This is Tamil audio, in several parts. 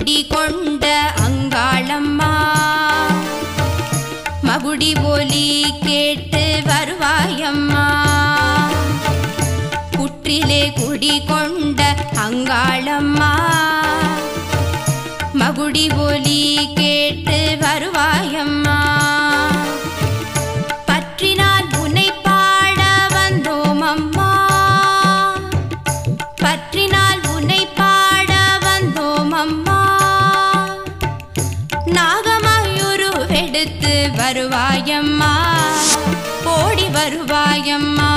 குடிகொண்ட அங்காளம்மா மகுடி ஒலி கேட்டு வருவாயம்மா புற்றிலே குடிகொண்ட அங்காளம்மா மகுடி ஒலி கேட்டு வருவாயம்மா பற்றினால் உன்னை பாட வந்தோம் அம்மா பற்றினால் உன்னை பாட வந்தோம் அம்மா நாகமயுருவெடுத்து வருவாயம்மா ஓடி வருவாயம்மா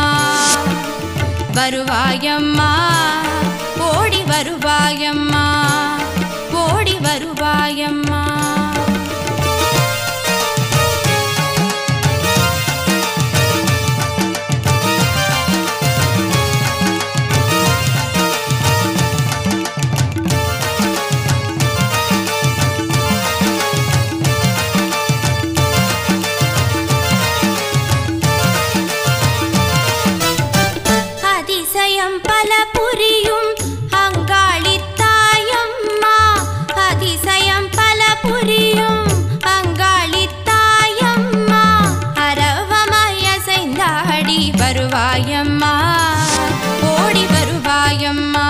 வருவாயம்மா ஓடி வருவாயம்மா ஓடி வருவாயம்மா அதிசயம் பல புரியும் அங்காளித்தாயம்மா அதிசயம் பல புரியும் அங்காளித்தாயம்மா அரவமய செய்தாடி வருவாயம்மா ஓடி வருவாயம்மா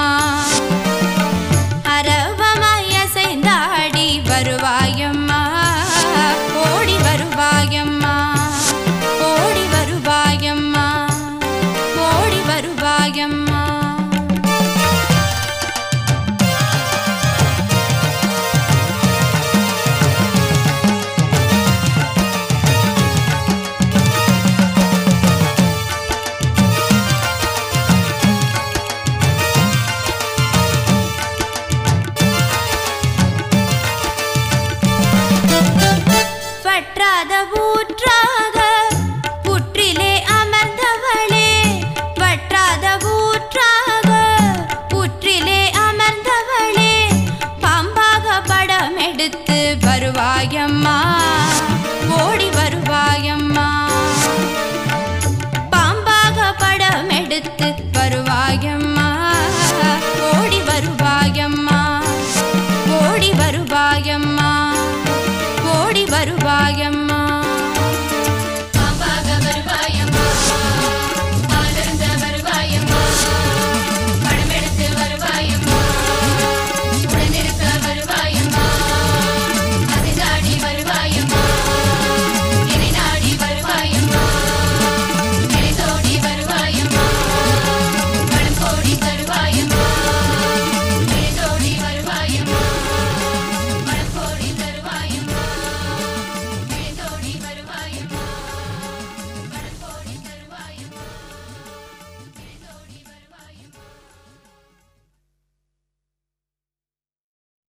அரவமய செய்தாடி வருவாயம்மா ஓடி வருவாயம்மா ஓடி வருவாயம்மா ஓடி வருவாயம்மா வற்றாத ஊற்றாக புற்றிலே அமர்ந்தவளே வற்றாத ஊற்றாக புற்றிலே அமர்ந்தவளே பாம்பாக படம் எடுத்து வருவாயம்மா